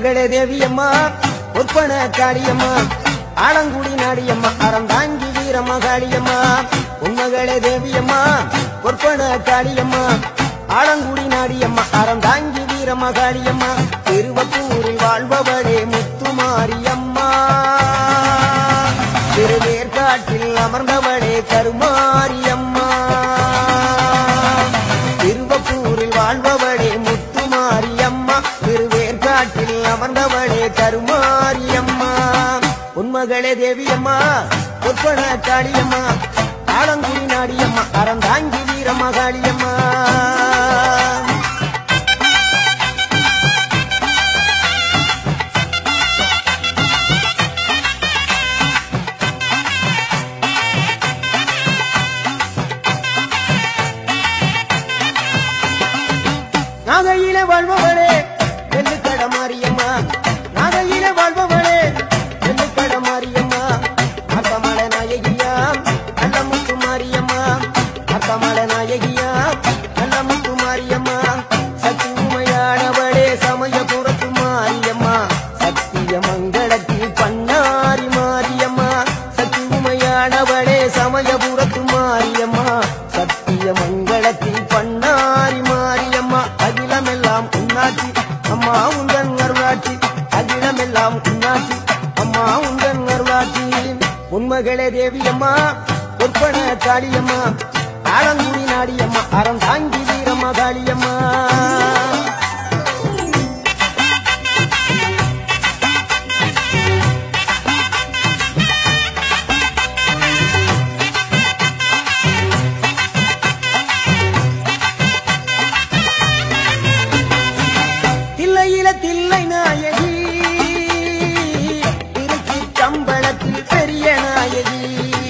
உன்மகளே தேவியம்மா ஒற்பன காளியம்மா ஆலங்குடி நாடியம்மா அறந்தாங்கி வீரம்மா காளியம்மா உன்மகளே தேவியம்மா ஒற்பன காளியம்மா ஆலங்குடி நாடியம்மா அறந்தாங்கி வீரம்மா காளியம்மா திருவப்பூரில் வாழ்பவளே முத்துமாரியம்மா திருவேற்காட்டில் அமர்ந்தவளே கருமாரியம்மா திருவப்பூரில் வாழ்பவளே முத்துமாரியம்மா திருவேற்காட்டில் அமர்ந்தவளே கருமாரியம்மா உன்மகளே தேவியம்மா ஒப்பன காளியம்மா ஆலங்குடி நாடியம்மா அறந்தாங்கி வீரம்மா காளியம்மா நாகையில வாழ்பவளே வெள்ளுக்கட மாரியம்மா நாகையில வாழ்பவளே வெள்ளுக்கட மாரியம்மா அக்கமல நாயகியா அல்லமுத்து மாரியம்மா அக்கமல நாயகியா அல்லமுத்து மாரியம்மா சக்தி உமையானவளே சமயபுரத்து மாரியம்மா சத்திய மங்களத்தில் பண்ணாரி மாரியம்மா சக்தி உமையானவளே சமயபுரத்து மாரியம்மா சத்திய மங்களத்தில் பண்ணாரி மாரியம்மா அகிலமெல்லாம் உன்னாட்சி அம்மா உந்தன் அருளாட்சி அகிலமெல்லாம் உன்னாட்சி அம்மா உந்தன் அருளாட்சி உண்மகளே தேவியம்மா ஒற்பன காளியம்மா ஆலங்குடி நாடியம்மா அறந்தாங்கி வீரம்மா காளியம்மா தில்லையில தில்லை நாயகி திருச்சி கம்பளத்தில் பெரிய நாயகி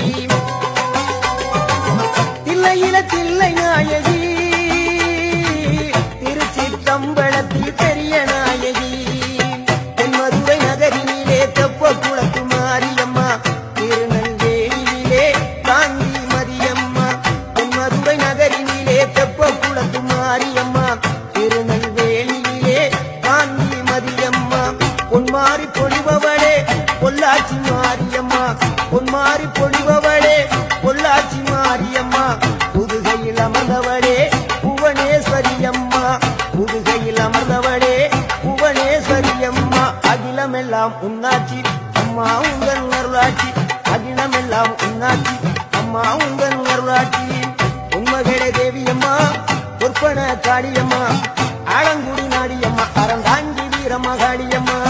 தில்லையில தில்லை நாயகி திருச்சி கம்பளத்தில் பெரிய நாயகி தென்மதுரை நகரினிலே தெப்ப குளத்து மாரியம்மா திருநெல்வேலியிலே காந்தி மதியம்மா தென்மதுரை நகரினிலே தெப்ப குளத்து மாரியம்மா திருநெல்வேலியிலே காந்தி மதியம்மா பொன்மாரி பொழிபவளே பொள்ளாச்சி மாரியம்மா பொன்மாரி பொழிபவளே பொள்ளாச்சி மாரியம்மா புதுகையில் அமர்ந்தவளே புவனேஸ்வரியம்மா புதுகையில் அமர்ந்தவளே புவனேஸ்வரியம்மா அகிலமெல்லாம் உன்னாட்சி அம்மா உங்கள் அருளாட்சி அகிலமெல்லாம் உன்னாட்சி அம்மா உங்கள் அருளாட்சி உண்மகளே தேவியம்மா பொற்பன காளியம்மா ஆலங்குடி நாடியம்மா அறந்தாங்கி வீரம்மா காளியம்மா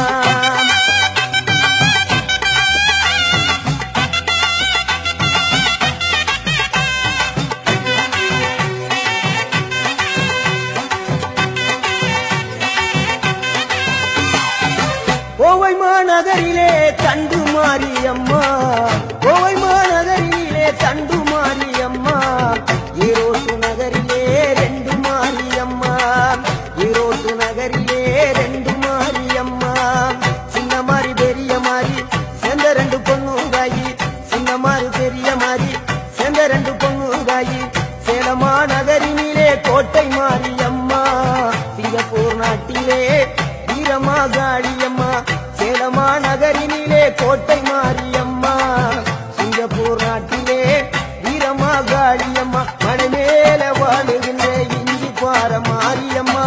கோவை மாநகரிலே தண்டு மாரியம்மா கோவை மாநகரிலே தண்டு மாரியம்மா ஈரோட்டு நகரிலே ரெண்டு மாரியம்மா ஈரோட்டு நகரிலே ரெண்டு மாரியம்மா சின்ன மாறி பெரிய மாறி சேர்ந்த ரெண்டு பொண்ணுங்காயி சின்ன மாறி பெரிய மாறி சேர்ந்த ரெண்டு பொண்ணுங்காயி சேலமா நகரினிலே கோட்டை மாரியம்மா சிங்கப்பூர் நாட்டிலே வீரமா காளியம்மா சேலமா நகரினிலே கோட்டை மாரியம்மா சிங்கப்பூர் நாட்டிலே வீரமா காளியம்மா மலை மேல வாழுகின்ற இஞ்சி பார மாரியம்மா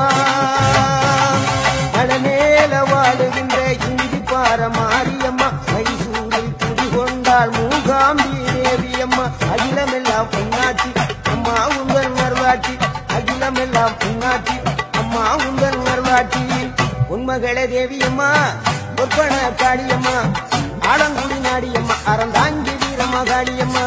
மலை மேல வாழுகின்ற இஞ்சி பார மாரியம்மா மைசூரில் குடிகொண்டாள் மூகாம்பி தேவியம்மா அகிலமெல்லாம் பொன்னாட்சி அம்மா உங்கள் நர்வாட்சி அகிலமெல்லாம் பொன்னாட்சி அம்மா உங்கள் நர்வாட்சி உண்மகளே தேவியம்மா ஒப்பன காளியம்மா ஆலங்குடி நாடியம்மா அறந்தாங்கி வீரம்மா காளியம்மா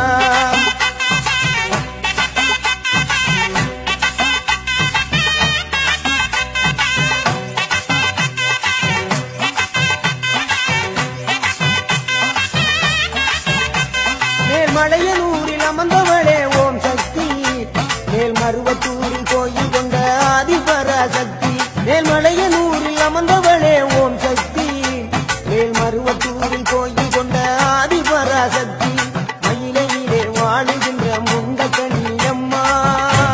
மேல்மலையனூரில் அமர்ந்தவளே ஓம் சக்தி மேல்மருவத்தூரில் கோயில் கொண்ட ஆதிபராசக்தி மேல்மலையனூரில் அமர்ந்தவளே ஓம் சக்தி மேல்மருவத்தூரில் கோயில் கொண்ட ஆதிபராசக்தி மயிலையிலே வாழுகின்ற முண்ட கனியம்மா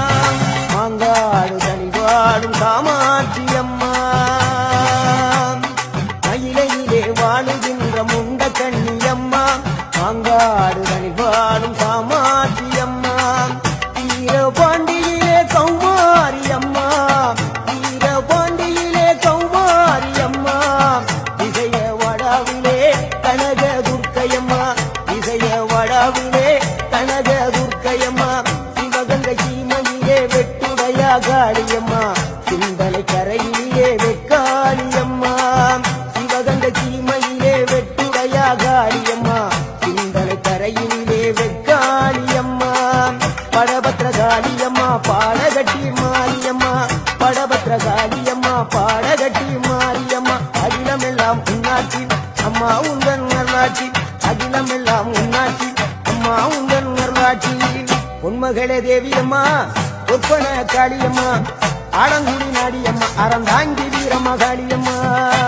மாங்காடு தனி வாழும் காமாட்சி அம்மா முல்லையிலே வாழுகின்ற முண்ட கண்ணியம்மா மாங்காடு தனில் வாழும் காமாட்சியம்மா வீரபாண்டியிலே கௌமாரியம்மா வீரபாண்டியிலே கௌமாரியம்மா இசைய வடாவிலே கனக துர்க்கையம்மா இசைய வடாவிலே கனக துர்க்கையம்மா சிவகங்கை சீமையிலே வெட்டுடையா காளியம்மா சிந்தனை கரையிலே வெக்காளியம்மா சிவகங்கை சீமையிலே வெட்டுடையா காளியம்மா சிந்தனை கரையிலே வெக்காளியம்மா படபத்திர காளியம்மா பாடகட்டி மாரியம்மா படபத்திர காளியம்மா பாடகட்டி மாரியம்மா அகிலமெல்லாம் உன்னாட்சி அம்மா உந்தன் நல்லாட்சி அகிலமெல்லாம் உன்னாட்சி அம்மா உந்தன் நல்லாட்சி உண்மகளே தேவியம்மா ஒப்பன காளியம்மா ஆடங்குடி நாடியம்மா அறந்தாங்கி வீரம்மா காளியம்மா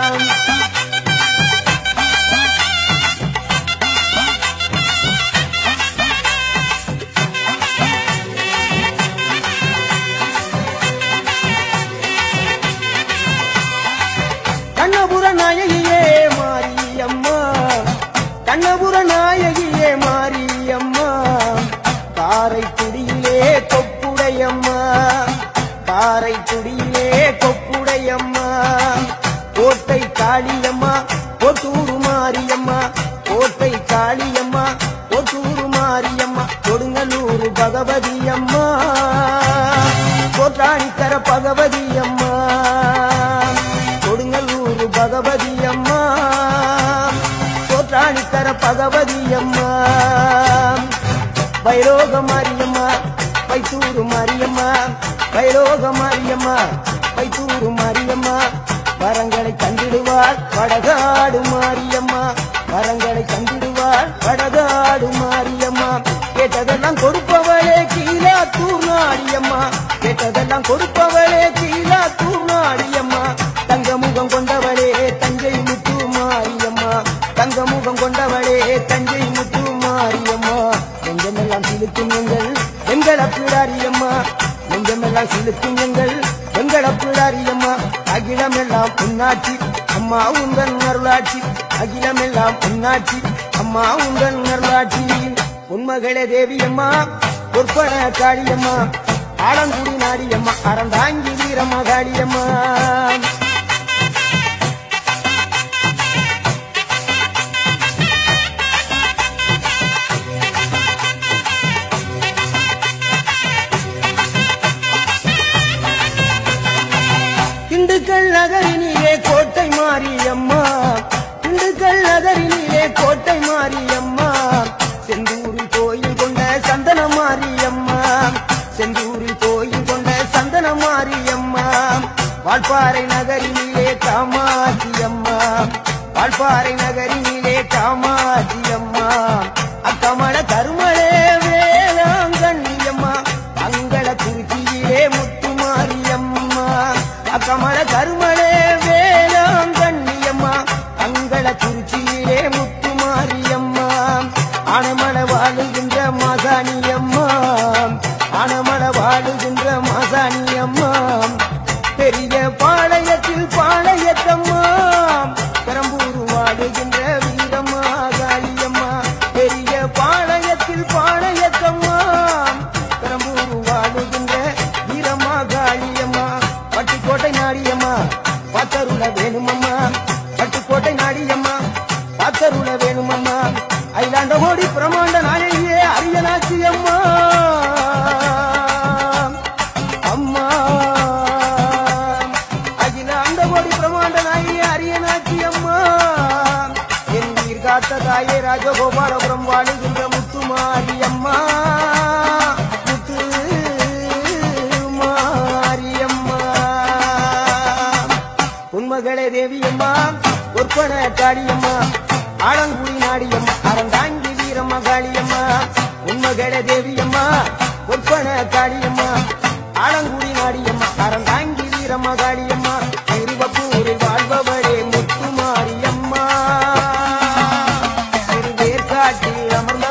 கண்ணபுர நாயகியே மாரியம்மா கண்ணபுர நாயகியே மாரியம்மா காரைக்குடியிலே கொப்புடையம்மா காரைக்குடியிலே கொப்புடையம்மா கோட்டை காளியம்மா கொட்டூரு மாரியம்மா கோட்டை காளியம்மா கொட்டூரு மாரியம்மா கொடுங்கலூர் பகவதி அம்மா கோட்டாணிக்கர பகவதி அம்மா கொடுங்கலூர் பகவதி அம்மா கோட்டாணிக்கர பகவதி அம்மா வைரோக மாரியம்மா வைத்தூரு மாரியம்மா வைரோக மாரியம்மா வைத்தூரு மாரியம்மா வரங்களை தந்திடுவாள் வடகாடு மாரியம்மா வரங்களை தந்திடுவாள் வடகாடு மாரியம்மா கேட்டதெல்லாம் கொடுப்பவளே கீழா தூர்நாடியம்மா கேட்டதெல்லாம் கொடுப்பவளே கீழா தூர்நாடியம்மா தங்க முகம் கொண்டவளே தஞ்சை முத்து மாரியம்மா தங்க முகம் கொண்டவளே தஞ்சை முத்து மாரியம்மா நெஞ்சமெல்லாம் சிலுக்கும் எங்கள் எங்கள் அப்பிடாரியம்மா நெஞ்சமெல்லாம் சிலுக்கும் எங்கள் எங்கள் அப்பிடாரியம்மா அகிலமெல்லாம் உன்னாட்சி அம்மா உங்கள் அருளாட்சி அகிலமெல்லாம் உன்னாட்சி அம்மா உங்கள் அருளாட்சி உண்மகளே தேவியம்மா பொற்பன காளியம்மா ஆலங்குடி நாடியம்மா அறந்தாங்கி வீரம்மா காளியம்மா திண்டுக்கல் நகரினிலே கோட்டை மாரியம்மா திண்டுக்கல் நகரினிலே கோட்டை மாரியம்மா செந்தூரில் கோயில் கொண்ட சந்தன மாரியம்மா செந்தூரில் கோயில் கொண்ட சந்தன மாரியம்மா வால்பாறை நகரினிலே காமாட்சியம்மா வால்பாறை நகரினிலே காமாட்சியம்மா அக்கமல கருமலே வேளாங்கண்ணியம்மா அங்கள குறிச்சியிலே முத்துமாரியம்மா அக்கமல கருமலே வேளாங்கண்ணியம்மா அங்கள குறிச்சியிலே முத்துமாரியம்மா ஆனமல வாழுகின்ற மாசாணியம்மா ஆனமல வாழுகின்ற மாசாணியம்மா பெரிய பாளையத்தில் பாளையத்தம்மா பெரம்பூர் வாழுகின்ற வீரம்மா காளியம்மா பெரிய பாளையத்தில் பாளையத்தம்மா பெரம்பூர் வாழுகின்ற வீரம்மா காளியம்மா பட்டுக்கோட்டை நாடியம்மா பத்தருள வேணுமம்மா பட்டுக்கோட்டை நாடியம்மா பத்தருள வேணுமம்மா ஐலாண்ட கோடி பிரமாண்ட நாயகியே அரியனாச்சி அம்மா அம்மா அகிலாண்ட கோடி பிரமாண்ட நாயகியே அரியனாச்சி அம்மா என் உயிர் காத்த தாயே ராஜகோபாலபுரம் வாழுகின்ற முத்துமாரி அம்மா முத்து மாரியம்மா உண்மகளே தேவியம்மா ஒற்பன காளியம்மா ஆலங்குடி நாடியம்மா அறந்தாங்கி வீரம்மா காளியம்மா உண்மகளே தேவியம்மா ஒற்பன காளியம்மா ஆலங்குடி நாடியம்மா அறந்தாங்கி வீரம்மா காளியம்மா திருவப்பூரில் வாழ்பவளே முத்துமாரியம்மா திருவேற்காட்டில் அமர்ந்த